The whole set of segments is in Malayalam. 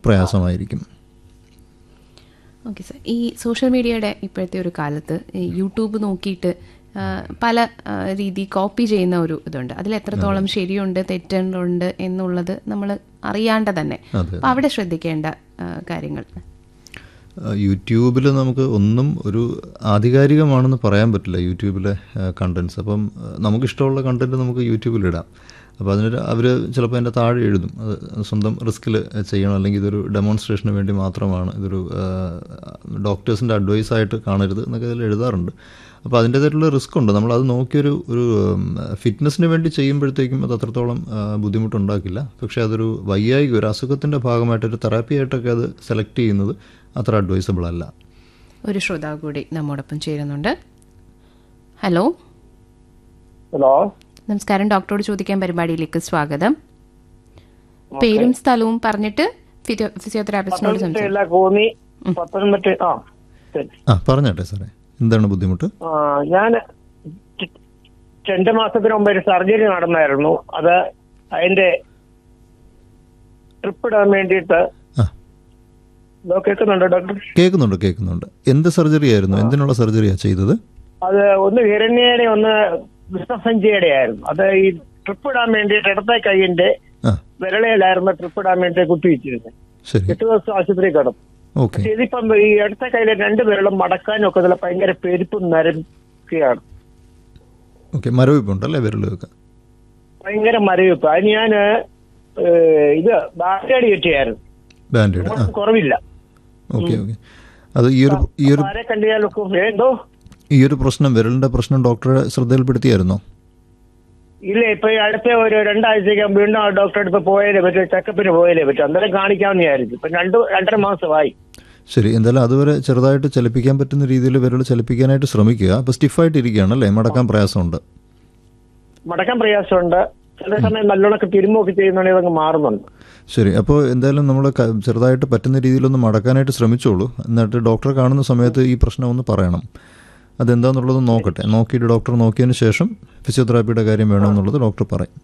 പ്രയാസമായിരിക്കും ഓക്കെ സാർ ഈ സോഷ്യൽ മീഡിയയുടെ ഇപ്പോഴത്തെ ഒരു കാലത്ത് ഈ യൂട്യൂബ് നോക്കിയിട്ട് ആ, പല ആ, രീതി കോപ്പി ചെയ്യുന്ന ഒരു ഇതുണ്ട് അതിൽ എത്രത്തോളം ശരിയുണ്ട് തെറ്റുണ്ട് എന്നുള്ളത് നമ്മൾ അറിയാണ്ട് തന്നെ അതെ. അപ്പം അവിടെ ശ്രദ്ധിക്കേണ്ട ആ, കാര്യങ്ങൾ യൂട്യൂബിൽ നമുക്ക് ഒന്നും ഒരു ആധികാരികമാണെന്ന് പറയാൻ പറ്റില്ല യൂട്യൂബിലെ കണ്ടൻസ് അപ്പം ആ, നമുക്കിഷ്ടമുള്ള കണ്ടൻറ്റ് നമുക്ക് യൂട്യൂബിലിടാം അപ്പോൾ അതിനൊരു അവർ ചിലപ്പോൾ അതിൻ്റെ താഴെ എഴുതും അത് സ്വന്തം റിസ്കിൽ ചെയ്യണം അല്ലെങ്കിൽ ഇതൊരു ഡെമോൺസ്ട്രേഷന് വേണ്ടി മാത്രമാണ് ഇതൊരു ഡോക്ടേഴ്സിൻ്റെ അഡ്വൈസായിട്ട് കാണരുത് എന്നൊക്കെ അതിൽ എഴുതാറുണ്ട് അപ്പോൾ അതിൻ്റേതായിട്ടുള്ള റിസ്ക് ഉണ്ട് നമ്മളത് നോക്കിയൊരു ഒരു ഫിറ്റ്നസ്സിന് വേണ്ടി ചെയ്യുമ്പോഴത്തേക്കും അത് അത്രത്തോളം ആ, ബുദ്ധിമുട്ടുണ്ടാക്കില്ല പക്ഷേ അതൊരു വയ്യായിക ഒരു അസുഖത്തിൻ്റെ ഭാഗമായിട്ട് ഒരു തെറാപ്പി ആയിട്ടൊക്കെ അത് സെലക്ട് ചെയ്യുന്നത് അത്ര അഡ്വൈസബിൾ അല്ല ഒരു ശ്രോതാവ് കൂടി നമ്മോടൊപ്പം ചേരുന്നുണ്ട് ഹലോ ഹലോ നമസ്കാരം ഡോക്ടറോട് ചോദിക്കാൻ പരിപാടിയിലേക്ക് സ്വാഗതം പേരും സ്ഥലവും പറഞ്ഞിട്ട് ഫിസിയോ ഫിസിയോതെറാപ്പിസ്റ്റിനോട് സംസാരിക്കും ഇല്ല കോന്നി പത്തനംതിട്ട ആ ശരി ആ പറഞ്ഞോട്ടെ സാറേ എന്താണ് ബുദ്ധിമുട്ട് ആ, ഞാൻ രണ്ട് മാസത്തിന് മുമ്പ് ഒരു സർജറി നടന്നായിരുന്നു അത് അതിന്റെ ട്രിപ്പ് ഇടാൻ വേണ്ടിയിട്ട് ആ ഇതോ കേൾക്കുന്നുണ്ടോ ഡോക്ടർ കേൾക്കുന്നുണ്ട് കേൾക്കുന്നുണ്ട് എന്ത് സർജറി ആയിരുന്നു എന്തിനുള്ള സർജറിയാണ് ചെയ്തത് അത് ഒന്ന് ഹിരണ്യയുടെ ഒന്ന് വിശ്വസഞ്ചിയുടെ ആയിരുന്നു അത് ഈ ട്രിപ്പ് ഇടാൻ വേണ്ടിയിട്ട് ഇടത്തെ കൈയിന്റെ ആ വിരളയിലായിരുന്നു ട്രിപ്പ് ഇടാൻ വേണ്ടി കുത്തിവെച്ചിരുന്നത് ശരി എട്ട് ദിവസം ആശുപത്രി കിടന്നു ഓക്കെ പക്ഷെ ഇതിപ്പം ഈ ഇടത്തെ കയ്യിലെ രണ്ട് വിരലും മടക്കാനും ഒക്കെ ഇതിൽ ഭയങ്കര പെരുപ്പും നരക്കുകയാണ് ഓക്കെ മരവിപ്പുണ്ടല്ലേ വിരലൊക്കെ ഭയങ്കര മരവിപ്പ് അതിന് ഞാൻ ഇത് ബാറ്റടി കിട്ടിയായിരുന്നു ബാൻഡേഡ് ആ കുറവില്ല ഓക്കെ ഓക്കെ അത് ഈ ഒരു ഈ ഒരു ആരെ കണ്ടിയാലൊക്കെ എന്തോ ഈ ഒരു പ്രശ്നം വിരലിൻ്റെ പ്രശ്നം ഡോക്ടറെ ശ്രദ്ധയിൽപ്പെടുത്തിയായിരുന്നോ ഇല്ല ഇപ്പൊ ഈ അടുത്ത ഒരു രണ്ടാഴ്ചയ്ക്ക് വീണ്ടും ആ ഡോക്ടറെ അടുത്ത് പോയാലേ പറ്റും ചെക്കപ്പിന് പോയാലേ പറ്റും അന്നേരം കാണിക്കാമെന്ന് വിചാരിച്ചു ഇപ്പൊ രണ്ട് രണ്ടര മാസമായി ശരി എന്തായാലും അതുവരെ ചെറുതായിട്ട് ചലിപ്പിക്കാൻ പറ്റുന്ന രീതിയിൽ വിരൽ ചലിപ്പിക്കാനായിട്ട് ശ്രമിക്കുക അപ്പോൾ സ്റ്റിഫായിട്ട് ഇരിക്കുകയാണ് അല്ലേ മടക്കാൻ പ്രയാസമുണ്ട് മടക്കാൻ പ്രയാസമുണ്ട് ചില സമയം നല്ലോണമൊക്കെ തിരുമ്പൊക്കെ ചെയ്യുന്നുണ്ടെങ്കിൽ അതങ്ങ് മാറുന്നുണ്ട് ശരി അപ്പോൾ എന്തായാലും നമ്മൾ ചെറുതായിട്ട് പറ്റുന്ന രീതിയിലൊന്ന് മടക്കാനായിട്ട് ശ്രമിച്ചോളൂ എന്നിട്ട് ഡോക്ടറെ കാണുന്ന സമയത്ത് ഈ പ്രശ്നം ഒന്ന് പറയണം അതെന്താന്നുള്ളത് നോക്കട്ടെ നോക്കിയിട്ട് ഡോക്ടർ നോക്കിയതിന് ശേഷം ഫിസിയോതെറാപ്പിയുടെ കാര്യം വേണമെന്നുള്ളത് ഡോക്ടർ പറയും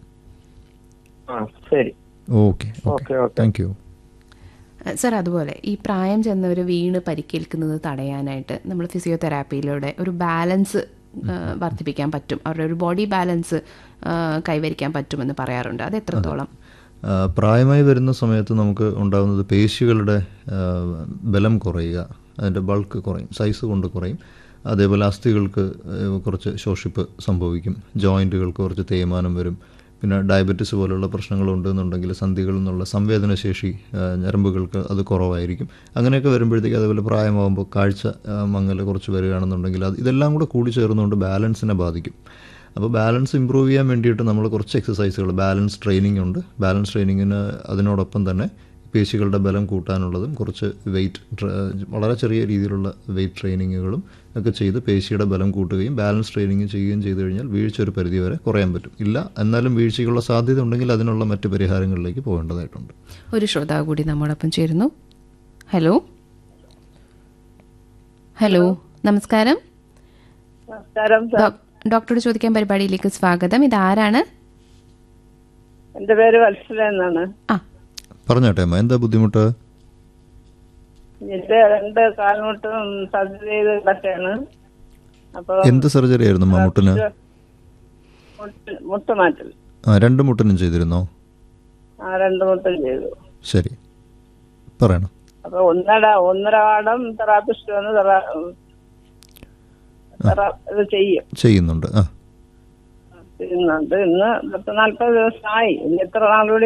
ആ ശരി okay okay okay okay thank you sir അതുപോലെ ഈ പ്രായം ചെന്നവർ വീണ് പരിക്കേൽക്കുന്നത് തടയാനായിട്ട് നമ്മൾ ഫിസിയോതെറാപ്പിയിലൂടെ ഒരു ബാലൻസ് ആ, വർദ്ധിപ്പിക്കാൻ പറ്റും അവരുടെ ഒരു ബോഡി ബാലൻസ് ആ, കൈവരിക്കാൻ പറ്റുമെന്ന് പറയാറുണ്ട് അത് എത്രത്തോളം ആ, പ്രായമായി വരുന്ന സമയത്ത് നമുക്ക് ഉണ്ടാകുന്നത് പേശികളുടെ ആ, ബലം കുറയുക അതിൻ്റെ ബൾക്ക് കുറയും സൈസ് കൊണ്ട് കുറയും അതേപോലെ അസ്ഥികൾക്ക് ആ, കുറച്ച് ശോഷിപ്പ് സംഭവിക്കും ജോയിൻറ്റുകൾക്ക് കുറച്ച് തേയ്മാനം വരും പിന്നെ ഡയബറ്റിസ് പോലുള്ള പ്രശ്നങ്ങളുണ്ടെന്നുണ്ടെങ്കിൽ സന്ധികളിൽ നിന്നുള്ള സംവേദനശേഷി ആ, ഞരമ്പുകൾക്ക് അത് കുറവായിരിക്കും അങ്ങനെയൊക്കെ വരുമ്പോഴത്തേക്ക് അതേപോലെ പ്രായമാകുമ്പോൾ കാഴ്ച ആ, മങ്ങൽ കുറച്ച് വരികയാണെന്നുണ്ടെങ്കിൽ അത് ഇതെല്ലാം കൂടെ കൂടി ചേർന്നുകൊണ്ട് ബാലൻസിനെ ബാധിക്കും അപ്പോൾ ബാലൻസ് ഇമ്പ്രൂവ് ചെയ്യാൻ വേണ്ടിയിട്ട് നമ്മൾ കുറച്ച് എക്സസൈസുകൾ ബാലൻസ് ട്രെയിനിങ് ഉണ്ട് ബാലൻസ് ട്രെയിനിങ്ങിന് അതിനോടൊപ്പം തന്നെ പേശികളുടെ ബലം കൂട്ടാനുള്ളതും കുറച്ച് വെയിറ്റ് വളരെ ചെറിയ രീതിയിലുള്ള വെയിറ്റ് ട്രെയിനിങ്ങുകളും ഒക്കെ ചെയ്ത് പേശിയുടെ ബലം കൂട്ടുകയും ബാലൻസ് ട്രെയിനിങ് ചെയ്യുകയും ചെയ്തു കഴിഞ്ഞാൽ വീഴ്ച ഒരു പരിധി വരെ കുറയാൻ പറ്റും ഇല്ല എന്നാലും വീഴ്ചയ്ക്കുള്ള സാധ്യത ഉണ്ടെങ്കിൽ അതിനുള്ള മറ്റ് പരിഹാരങ്ങളിലേക്ക് പോകേണ്ടതായിട്ടുണ്ട് ഒരു ശ്രോതാവ് കൂടി നമ്മോടൊപ്പം ചേരുന്നു ഹലോ ഹലോ നമസ്കാരം നമസ്കാരം സാർ ഡോക്- ഡോക്ടറോട് ചോദിക്കാൻ പരിപാടിയിലേക്ക് സ്വാഗതം ഇത് ആരാണ് എന്റെ പേര് വത്സല എന്നാണ് ആ പറഞ്ഞോട്ടെ അമ്മ എന്താ ബുദ്ധിമുട്ട് എന്റെ രണ്ട് കാൽമുട്ടും സർജറി ചെയ്ത് കിടക്കാണ് അപ്പൊ എന്ത് സർജറി ആയിരുന്നു അമ്മ മുട്ടിന് മുട്ട് മുട്ട് മാറ്റൽ ആ രണ്ട് മുട്ടിനും ചെയ്തിരുന്നോ ആ രണ്ട് മുട്ടും ചെയ്തു ശരി പറയണം അപ്പൊ ഒന്നര ഒന്നര വാടം തെറാപ്പിസ്റ്റ് വന്ന് തെറാ- തെറാ- ഇത് ചെയ്യും ചെയ്യുന്നുണ്ട് ആ ചെയ്യുന്നുണ്ട് ഇന്ന് പത്ത് നാല്പത് ദിവസമായി ഇനി എത്ര നാളുകൂടി